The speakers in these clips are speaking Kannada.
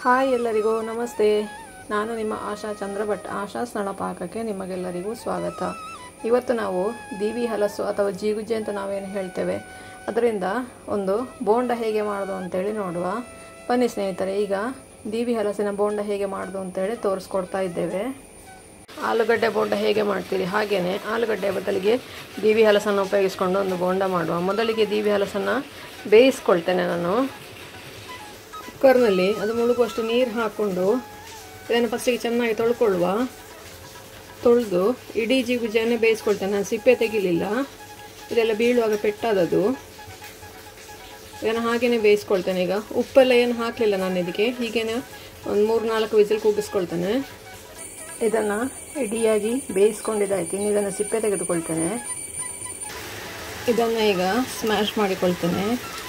ಹಾಯ್ ಎಲ್ಲರಿಗೂ ನಮಸ್ತೆ ನಾನು ನಿಮ್ಮ ಆಶಾ ಚಂದ್ರಭಟ್ ಆಶಾ ಸ್ನಳ ಪಾಕಕ್ಕೆ ನಿಮಗೆಲ್ಲರಿಗೂ ಸ್ವಾಗತ ಇವತ್ತು ನಾವು ದೀವಿ ಹಲಸು ಅಥವಾ ಜೀಗುಜ್ಜೆ ಅಂತ ನಾವೇನು ಹೇಳ್ತೇವೆ ಅದರಿಂದ ಒಂದು ಬೋಂಡ ಹೇಗೆ ಮಾಡೋದು ಅಂತೇಳಿ ನೋಡುವ ಬನ್ನಿ ಸ್ನೇಹಿತರೆ ಈಗ ದೀವಿ ಹಲಸಿನ ಬೋಂಡ ಹೇಗೆ ಮಾಡೋದು ಅಂತೇಳಿ ತೋರಿಸ್ಕೊಡ್ತಾ ಇದ್ದೇವೆ ಆಲೂಗಡ್ಡೆ ಬೋಂಡ ಹೇಗೆ ಮಾಡ್ತೀರಿ ಹಾಗೆಯೇ ಆಲೂಗಡ್ಡೆ ಬದಲಿಗೆ ದೀವಿ ಹಲಸನ್ನು ಉಪಯೋಗಿಸ್ಕೊಂಡು ಒಂದು ಬೋಂಡ ಮಾಡುವ ಮೊದಲಿಗೆ ದೀವಿ ಹಲಸನ್ನು ಬೇಯಿಸ್ಕೊಳ್ತೇನೆ ನಾನು ಕುಕ್ಕರ್ನಲ್ಲಿ ಅದು ಮುಳುಗುವಷ್ಟು ನೀರು ಹಾಕ್ಕೊಂಡು ಇದನ್ನು ಫಸ್ಟಿಗೆ ಚೆನ್ನಾಗಿ ತೊಳ್ಕೊಳ್ಳುವ ತೊಳೆದು ಇಡೀ ಜಿಗುಜ್ಜೆಯನ್ನೇ ಬೇಯಿಸ್ಕೊಳ್ತೇನೆ ನಾನು ಸಿಪ್ಪೆ ತೆಗಿಲಿಲ್ಲ ಇದೆಲ್ಲ ಬೀಳುವಾಗ ಪೆಟ್ಟಾದದು ಇದನ್ನು ಹಾಗೆಯೇ ಬೇಯಿಸ್ಕೊಳ್ತೇನೆ ಈಗ ಉಪ್ಪೆಲ್ಲ ಏನು ಹಾಕಲಿಲ್ಲ ನಾನು ಇದಕ್ಕೆ ಹೀಗೇನೆ ಒಂದು ಮೂರು ನಾಲ್ಕು ವಿಸಿಲ್ ಕೂಗಿಸ್ಕೊಳ್ತೇನೆ ಇದನ್ನು ಇಡಿಯಾಗಿ ಬೇಯಿಸ್ಕೊಂಡಿದ್ದಾಯ್ತು ಇನ್ನು ಇದನ್ನು ಸಿಪ್ಪೆ ತೆಗೆದುಕೊಳ್ತೇನೆ ಇದನ್ನು ಈಗ ಸ್ಮ್ಯಾಶ್ ಮಾಡಿಕೊಳ್ತೇನೆ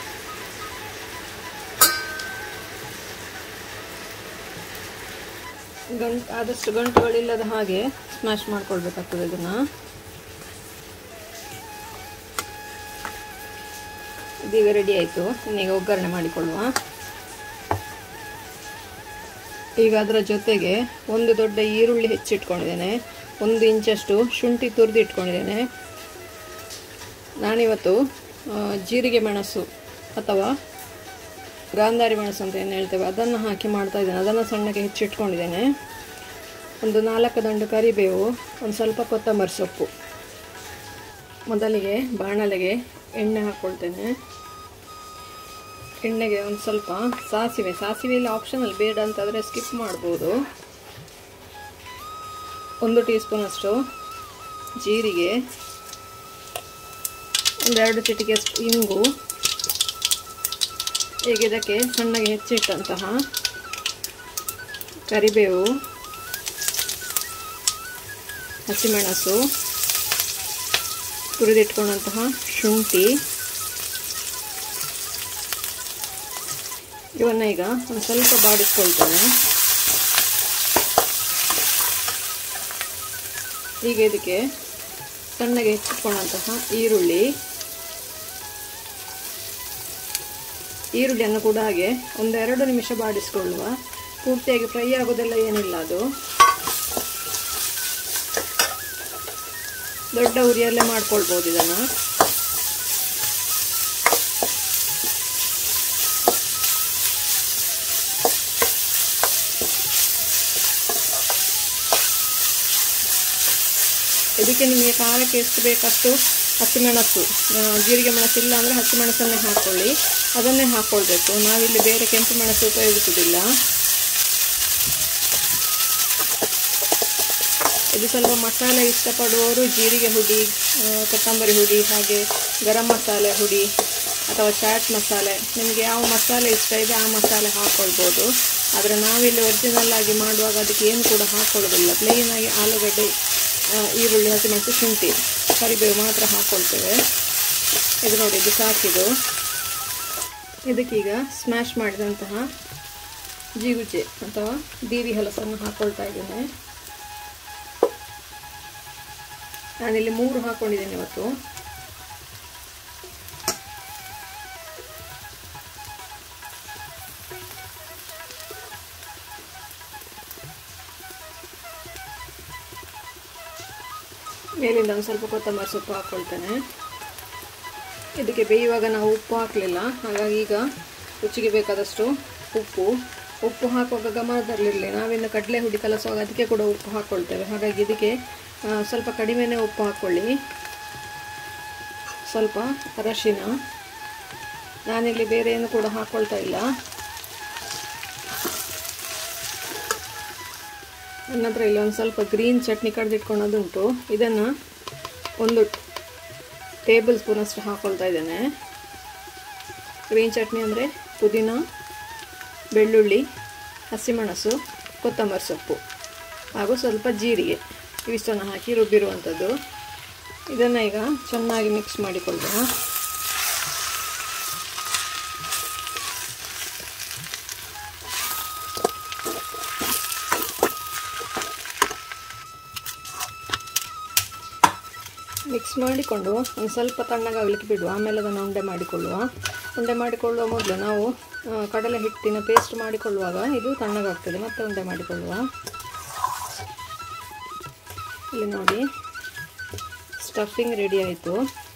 ಗಂಟು ಆದಷ್ಟು ಗಂಟುಗಳಿಲ್ಲದ ಹಾಗೆ ಸ್ಮ್ಯಾಶ್ ಮಾಡ್ಕೊಳ್ಬೇಕಾಗ್ತದೆ ಇದನ್ನು ಇದೀಗ ರೆಡಿ ಆಯಿತು ಇನ್ನೀಗ ಒಗ್ಗರಣೆ ಮಾಡಿಕೊಳ್ಳುವ ಈಗ ಅದರ ಜೊತೆಗೆ ಒಂದು ದೊಡ್ಡ ಈರುಳ್ಳಿ ಹೆಚ್ಚಿಟ್ಕೊಂಡಿದ್ದೇನೆ ಒಂದು ಇಂಚಷ್ಟು ಶುಂಠಿ ತುರಿದು ಇಟ್ಕೊಂಡಿದ್ದೇನೆ ನಾನಿವತ್ತು ಜೀರಿಗೆ ಮೆಣಸು ಅಥವಾ ಗಾಂಧಾರಿ ಮೆಣಸು ಅಂತ ಏನು ಹೇಳ್ತೇವೆ ಅದನ್ನು ಹಾಕಿ ಮಾಡ್ತಾ ಇದ್ದೇನೆ ಅದನ್ನು ಸಣ್ಣಕ್ಕೆ ಹೆಚ್ಚಿಟ್ಕೊಂಡಿದ್ದೇನೆ ಒಂದು ನಾಲ್ಕು ದಂಡು ಕರಿಬೇವು ಒಂದು ಸ್ವಲ್ಪ ಕೊತ್ತಂಬರಿ ಸೊಪ್ಪು ಮೊದಲಿಗೆ ಬಾಣಲೆಗೆ ಎಣ್ಣೆ ಹಾಕ್ಕೊಳ್ತೇನೆ ಎಣ್ಣೆಗೆ ಒಂದು ಸ್ವಲ್ಪ ಸಾಸಿವೆ ಸಾಸಿವೆಯಲ್ಲಿ ಆಪ್ಷನಲ್ ಬೇಡ ಅಂತಾದರೆ ಸ್ಕಿಪ್ ಮಾಡ್ಬೋದು ಒಂದು ಟೀ ಸ್ಪೂನಷ್ಟು ಜೀರಿಗೆ ಒಂದೆರಡು ಚಿಟಿಕೆಯಷ್ಟು ಇಂಗು ಈಗ ಇದಕ್ಕೆ ಸಣ್ಣಗೆ ಹೆಚ್ಚಿಟ್ಟಂತಹ ಕರಿಬೇವು ಹಸಿಮೆಣಸು ತುರಿದಿಟ್ಕೊಂಡಂತಹ ಶುಂಠಿ ಇವನ್ನ ಈಗ ಒಂದು ಸ್ವಲ್ಪ ಬಾಡಿಸ್ಕೊಳ್ತೇನೆ ಈಗ ಇದಕ್ಕೆ ಸಣ್ಣಗೆ ಹೆಚ್ಚಿಟ್ಕೊಂಡಂತಹ ಈರುಳ್ಳಿ ಈರುಳ್ಳಿಯನ್ನು ಕೂಡ ಹಾಗೆ ಒಂದೆರಡು ನಿಮಿಷ ಬಾಡಿಸ್ಕೊಳ್ಳುವ ಪೂರ್ತಿಯಾಗಿ ಫ್ರೈ ಆಗೋದೆಲ್ಲ ಏನಿಲ್ಲ ಅದು ದೊಡ್ಡ ಉರಿಯಲ್ಲೇ ಮಾಡ್ಕೊಳ್ಬೋದು ಇದನ್ನು ಇದಕ್ಕೆ ನಿಮಗೆ ಖಾರಕ್ಕೆ ಎಷ್ಟು ಬೇಕಷ್ಟು ಹಸಿಮೆಣಸು ಜೀರಿಗೆ ಮೆಣಸು ಇಲ್ಲ ಅಂದರೆ ಹಸಿಮೆಣಸನ್ನೇ ಹಾಕ್ಕೊಳ್ಳಿ ಅದನ್ನೇ ಹಾಕ್ಕೊಳ್ಬೇಕು ನಾವಿಲ್ಲಿ ಬೇರೆ ಕೆಂಪು ಮೆಣಸು ಉಪಯೋಗಿಸುವುದಿಲ್ಲ ಇದು ಸ್ವಲ್ಪ ಮಸಾಲೆ ಇಷ್ಟಪಡುವವರು ಜೀರಿಗೆ ಹುಡಿ ಕೊತ್ತಂಬರಿ ಹುಡಿ ಹಾಗೆ ಗರಂ ಮಸಾಲೆ ಹುಡಿ ಅಥವಾ ಚಾಟ್ ಮಸಾಲೆ ನಿಮಗೆ ಯಾವ ಮಸಾಲೆ ಇಷ್ಟ ಇದೆ ಆ ಮಸಾಲೆ ಹಾಕ್ಕೊಳ್ಬೋದು ಆದರೆ ನಾವಿಲ್ಲಿ ಒರಿಜಿನಲ್ ಆಗಿ ಮಾಡುವಾಗ ಅದಕ್ಕೆ ಏನು ಕೂಡ ಹಾಕ್ಕೊಳ್ಳೋದಿಲ್ಲ ಪ್ಲೇನಾಗಿ ಆಲೂಗಡ್ಡೆ ಈರುಳ್ಳಿ ಹಸಿಮೆಣಸು ಶುಂಠಿ ಕರಿಬೇವು ಮಾತ್ರ ಹಾಕ್ಕೊಳ್ತೇವೆ ಇದು ನೋಡಿ ಇದು ಸಾಕಿದು ಇದಕ್ಕೀಗ ಸ್ಮ್ಯಾಶ್ ಮಾಡಿದಂತಹ ಜೀಗುಜ್ಜೆ ಅಥವಾ ದೀವಿ ಹಲಸನ್ನು ಹಾಕ್ಕೊಳ್ತಾ ಇದ್ದೇನೆ ನಾನಿಲ್ಲಿ ಮೂರು ಹಾಕ್ಕೊಂಡಿದ್ದೇನೆ ಇವತ್ತು ಮೇಲಿಂದ ಒಂದು ಸ್ವಲ್ಪ ಕೊತ್ತಂಬರಿ ಸೊಪ್ಪು ಹಾಕ್ಕೊಳ್ತೇನೆ ಇದಕ್ಕೆ ಬೇಯುವಾಗ ನಾವು ಉಪ್ಪು ಹಾಕಲಿಲ್ಲ ಹಾಗಾಗಿ ಈಗ ರುಚಿಗೆ ಬೇಕಾದಷ್ಟು ಉಪ್ಪು ಉಪ್ಪು ಹಾಕುವಾಗ ಗಮನದಲ್ಲಿರಲಿ ನಾವಿನ್ನು ಕಡಲೆ ಹುಡಿ ಕಲಸುವಾಗ ಅದಕ್ಕೆ ಕೂಡ ಉಪ್ಪು ಹಾಕ್ಕೊಳ್ತೇವೆ ಹಾಗಾಗಿ ಇದಕ್ಕೆ ಸ್ವಲ್ಪ ಕಡಿಮೆನೇ ಉಪ್ಪು ಹಾಕ್ಕೊಳ್ಳಿ ಸ್ವಲ್ಪ ಅರಶಿನ ನಾನಿಲ್ಲಿ ಬೇರೆ ಏನು ಕೂಡ ಹಾಕ್ಕೊಳ್ತಾ ಇಲ್ಲ ನನ್ನ ಹತ್ರ ಇಲ್ಲಿ ಒಂದು ಸ್ವಲ್ಪ ಗ್ರೀನ್ ಚಟ್ನಿ ಕಡ್ದಿಟ್ಕೊಳ್ಳೋದುಂಟು ಇದನ್ನು ಒಂದು ಟೇಬಲ್ ಸ್ಪೂನಷ್ಟು ಹಾಕ್ಕೊಳ್ತಾ ಇದ್ದೇನೆ ಗ್ರೀನ್ ಚಟ್ನಿ ಅಂದರೆ ಪುದೀನ ಬೆಳ್ಳುಳ್ಳಿ ಹಸಿಮೆಣಸು ಕೊತ್ತಂಬರಿ ಸೊಪ್ಪು ಹಾಗೂ ಸ್ವಲ್ಪ ಜೀರಿಗೆ ಇವಿಷ್ಟನ್ನು ಹಾಕಿ ರುಬ್ಬಿರುವಂಥದ್ದು ಇದನ್ನು ಈಗ ಚೆನ್ನಾಗಿ ಮಿಕ್ಸ್ ಮಾಡಿಕೊಳ್ಳೋಣ ಮಿಕ್ಸ್ ಮಾಡಿಕೊಂಡು ಒಂದು ಸ್ವಲ್ಪ ತಣ್ಣಗಾಗಲಿಕ್ಕೆ ಬಿಡುವ ಆಮೇಲೆ ಅದನ್ನು ಉಂಡೆ ಮಾಡಿಕೊಳ್ಳುವ ಉಂಡೆ ಮಾಡಿಕೊಳ್ಳುವ ಮೊದಲು ನಾವು ಆ, ಕಡಲೆ ಹಿಟ್ಟಿನ ಪೇಸ್ಟ್ ಮಾಡಿಕೊಳ್ಳುವಾಗ ಇದು ತಣ್ಣಗಾಗ್ತದೆ ಮತ್ತೆ ಉಂಡೆ ಮಾಡಿಕೊಳ್ಳುವ ಇಲ್ಲಿ ನೋಡಿ ಸ್ಟಫಿಂಗ್ ರೆಡಿ ಆಯಿತು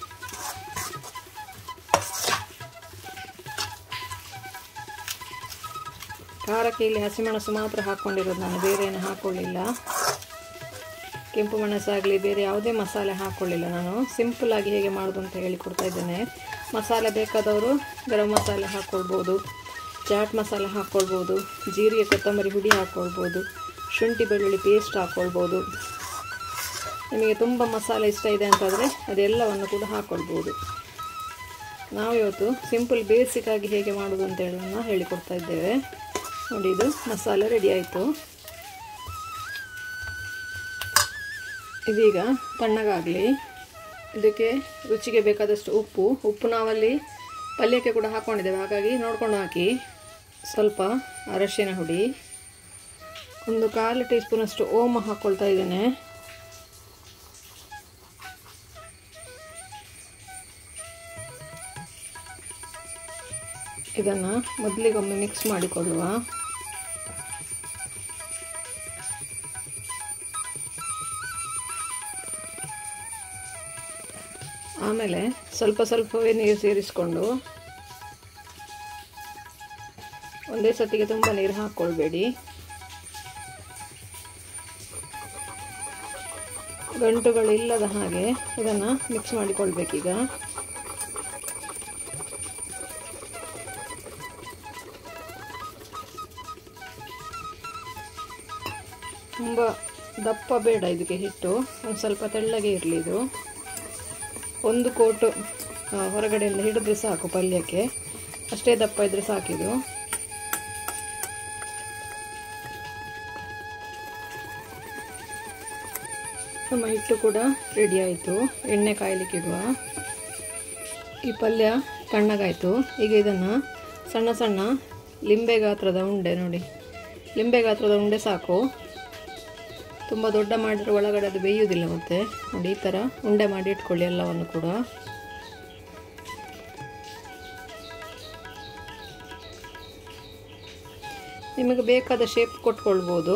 ಖಾರಕ್ಕೆ ಇಲ್ಲಿ ಹಸಿಮೆಣಸು ಮಾತ್ರ ಹಾಕ್ಕೊಂಡಿರೋದು ನಾನು ಬೇರೆ ಏನು ಹಾಕ್ಕೊಳ್ಳಿಲ್ಲ ಕೆಂಪು ಮೆಣಸಾಗಲಿ ಬೇರೆ ಯಾವುದೇ ಮಸಾಲೆ ಹಾಕ್ಕೊಳ್ಳಿಲ್ಲ ನಾನು ಸಿಂಪಲ್ಲಾಗಿ ಹೇಗೆ ಮಾಡೋದು ಅಂತ ಹೇಳಿಕೊಡ್ತಾ ಇದ್ದೇನೆ ಮಸಾಲೆ ಬೇಕಾದವರು ಗರಂ ಮಸಾಲೆ ಹಾಕ್ಕೊಳ್ಬೋದು ಚಾಟ್ ಮಸಾಲೆ ಹಾಕ್ಕೊಳ್ಬೋದು ಜೀರಿಗೆ ಕೊತ್ತಂಬರಿ ಹುಡಿ ಹಾಕ್ಕೊಳ್ಬೋದು ಶುಂಠಿ ಬೆಳ್ಳುಳ್ಳಿ ಪೇಸ್ಟ್ ಹಾಕ್ಕೊಳ್ಬೋದು ನಿಮಗೆ ತುಂಬ ಮಸಾಲೆ ಇಷ್ಟ ಇದೆ ಅಂತಂದರೆ ಅದೆಲ್ಲವನ್ನು ಕೂಡ ಹಾಕ್ಕೊಳ್ಬೋದು ನಾವು ಇವತ್ತು ಸಿಂಪಲ್ ಬೇಸಿಕ್ಕಾಗಿ ಹೇಗೆ ಮಾಡೋದು ಅಂತ ಹೇಳೋಣ ಹೇಳಿಕೊಡ್ತಾ ಇದ್ದೇವೆ ನೋಡಿ ಇದು ಮಸಾಲೆ ರೆಡಿ ಆಯಿತು ಇದೀಗ ತಣ್ಣಗಾಗಲಿ ಇದಕ್ಕೆ ರುಚಿಗೆ ಬೇಕಾದಷ್ಟು ಉಪ್ಪು ಉಪ್ಪು ನಾವಲ್ಲಿ ಪಲ್ಯಕ್ಕೆ ಕೂಡ ಹಾಕ್ಕೊಂಡಿದ್ದೇವೆ ಹಾಗಾಗಿ ನೋಡ್ಕೊಂಡು ಹಾಕಿ ಸ್ವಲ್ಪ ಅರಶಿನ ಹುಡಿ ಒಂದು ಕಾಲು ಟೀ ಸ್ಪೂನಷ್ಟು ಓಮ ಹಾಕ್ಕೊಳ್ತಾ ಇದ್ದೇನೆ ಇದನ್ನು ಮೊದಲಿಗೊಮ್ಮೆ ಮಿಕ್ಸ್ ಮಾಡಿಕೊಳ್ಳುವ ಆಮೇಲೆ ಸ್ವಲ್ಪ ಸ್ವಲ್ಪವೇ ನೀರು ಸೇರಿಸ್ಕೊಂಡು ಒಂದೇ ಸತಿಗೆ ತುಂಬ ನೀರು ಹಾಕ್ಕೊಳ್ಬೇಡಿ ಗಂಟುಗಳಿಲ್ಲದ ಹಾಗೆ ಇದನ್ನು ಮಿಕ್ಸ್ ಮಾಡಿಕೊಳ್ಬೇಕೀಗ ತುಂಬ ದಪ್ಪ ಬೇಡ ಇದಕ್ಕೆ ಹಿಟ್ಟು ಒಂದು ಸ್ವಲ್ಪ ತೆಳ್ಳಗೆ ಇರಲಿ ಇದು ಒಂದು ಕೋಟು ಆ, ಹೊರಗಡೆಯಿಂದ ಹಿಡಿದ್ರೆ ಸಾಕು ಪಲ್ಯಕ್ಕೆ ಅಷ್ಟೇ ದಪ್ಪ ಇದ್ರೆ ಸಾಕಿದು ನಮ್ಮ ಹಿಟ್ಟು ಕೂಡ ರೆಡಿ ಆಯಿತು ಎಣ್ಣೆ ಕಾಯಲಿಕ್ಕೆ ಇಡುವ ಈ ಪಲ್ಯ ತಣ್ಣಗಾಯಿತು ಈಗ ಇದನ್ನು ಸಣ್ಣ ಸಣ್ಣ ಲಿಂಬೆ ಗಾತ್ರದ ಉಂಡೆ ನೋಡಿ ಲಿಂಬೆ ಗಾತ್ರದ ಉಂಡೆ ಸಾಕು ತುಂಬ ದೊಡ್ಡ ಮಾಡಿದ್ರೆ ಒಳಗಡೆ ಅದು ಬೇಯುವುದಿಲ್ಲ ಮತ್ತೆ ನೋಡಿ ಈ ಥರ ಉಂಡೆ ಮಾಡಿ ಇಟ್ಕೊಳ್ಳಿ ಎಲ್ಲವನ್ನು ಕೂಡ ನಿಮಗೆ ಬೇಕಾದ ಶೇಪ್ ಕೊಟ್ಕೊಳ್ಬೋದು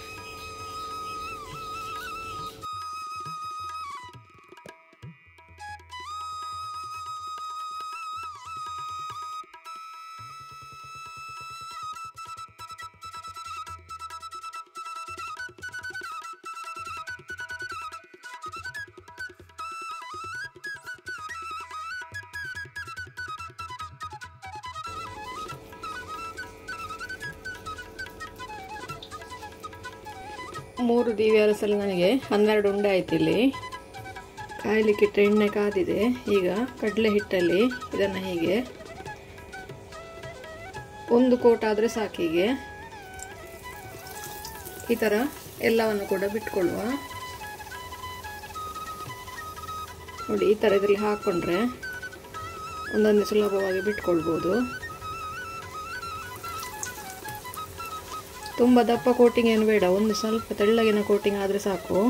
ಮೂರು ಡಿ ವಿ ಅರಸಲ್ಲಿ ನನಗೆ ಹನ್ನೆರಡು ಉಂಡೆ ಆಯ್ತು ಇಲ್ಲಿ ಕಾಯಲಿಕ್ಕಿಟ್ಟ ಎಣ್ಣೆ ಕಾದಿದೆ ಈಗ ಕಡಲೆ ಹಿಟ್ಟಲ್ಲಿ ಇದನ್ನು ಹೀಗೆ ಒಂದು ಕೋಟ್ ಆದರೆ ಸಾಕೀಗೆ ಈ ಥರ ಎಲ್ಲವನ್ನು ಕೂಡ ಬಿಟ್ಕೊಳ್ಳುವ ನೋಡಿ ಈ ಥರ ಇದರಲ್ಲಿ ಹಾಕ್ಕೊಂಡ್ರೆ ಒಂದೊಂದು ಸುಲಭವಾಗಿ ಬಿಟ್ಕೊಳ್ಬೋದು ತುಂಬ ದಪ್ಪ ಕೋಟಿಂಗ್ ಏನು ಬೇಡ ಒಂದು ಸ್ವಲ್ಪ ತೆಳ್ಳಗಿನ ಕೋಟಿಂಗ್ ಆದರೆ ಸಾಕು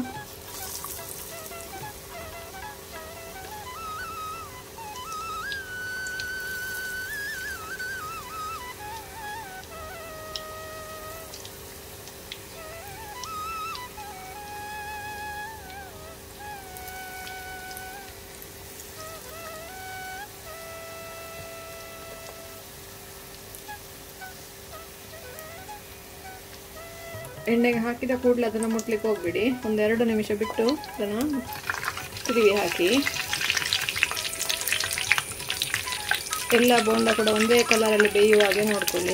ಎಣ್ಣೆಗೆ ಹಾಕಿದ ಕೂಡಲೇ ಅದನ್ನು ಮುಟ್ಲಿಕ್ಕೆ ಹೋಗ್ಬಿಡಿ ಒಂದೆರಡು ನಿಮಿಷ ಬಿಟ್ಟು ಅದನ್ನು ತಿರುವಿ ಹಾಕಿ ಎಲ್ಲ ಬೋಂಡ ಕೂಡ ಒಂದೇ ಕಲರಲ್ಲಿ ಬೇಯುವ ಹಾಗೆ ನೋಡ್ಕೊಳ್ಳಿ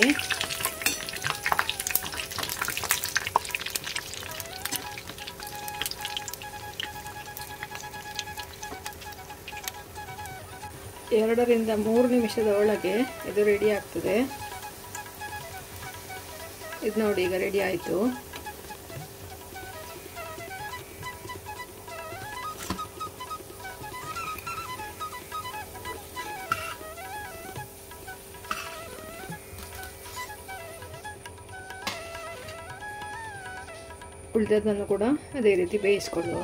ಎರಡರಿಂದ ಮೂರು ನಿಮಿಷದ ಒಳಗೆ ಇದು ರೆಡಿ ಆಗ್ತದೆ ಇದು ನೋಡಿ ಈಗ ರೆಡಿ ಆಯಿತು ಉಳಿದದನ್ನು ಕೂಡ ಅದೇ ರೀತಿ ಬೇಯಿಸ್ಕೊಳ್ಳುವ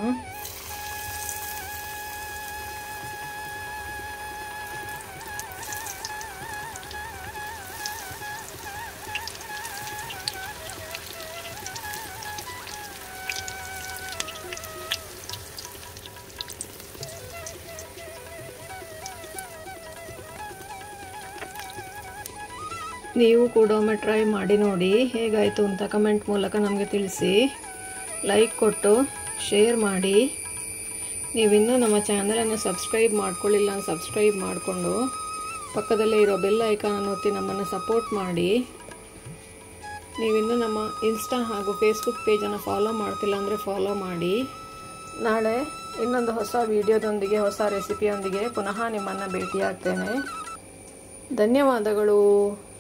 ನೀವು ಕೂಡ ಒಮ್ಮೆ ಟ್ರೈ ಮಾಡಿ ನೋಡಿ ಹೇಗಾಯಿತು ಅಂತ ಕಮೆಂಟ್ ಮೂಲಕ ನಮಗೆ ತಿಳಿಸಿ ಲೈಕ್ ಕೊಟ್ಟು ಶೇರ್ ಮಾಡಿ ನೀವಿನ್ನೂ ನಮ್ಮ ಚಾನಲನ್ನು ಸಬ್ಸ್ಕ್ರೈಬ್ ಮಾಡ್ಕೊಳ್ಳಿಲ್ಲ ಸಬ್ಸ್ಕ್ರೈಬ್ ಮಾಡಿಕೊಂಡು ಪಕ್ಕದಲ್ಲೇ ಇರೋ ಬೆಲ್ ಐಕಾನನ್ನು ಒತ್ತಿ ನಮ್ಮನ್ನು ಸಪೋರ್ಟ್ ಮಾಡಿ ನೀವಿನ್ನೂ ನಮ್ಮ ಇನ್ಸ್ಟಾ ಹಾಗೂ ಫೇಸ್ಬುಕ್ ಪೇಜನ್ನು ಫಾಲೋ ಮಾಡ್ತಿಲ್ಲ ಅಂದರೆ ಫಾಲೋ ಮಾಡಿ ನಾಳೆ ಇನ್ನೊಂದು ಹೊಸ ವಿಡಿಯೋದೊಂದಿಗೆ ಹೊಸ ರೆಸಿಪಿಯೊಂದಿಗೆ ಪುನಃ ನಿಮ್ಮನ್ನು ಭೇಟಿಯಾಗ್ತೇನೆ ಧನ್ಯವಾದಗಳು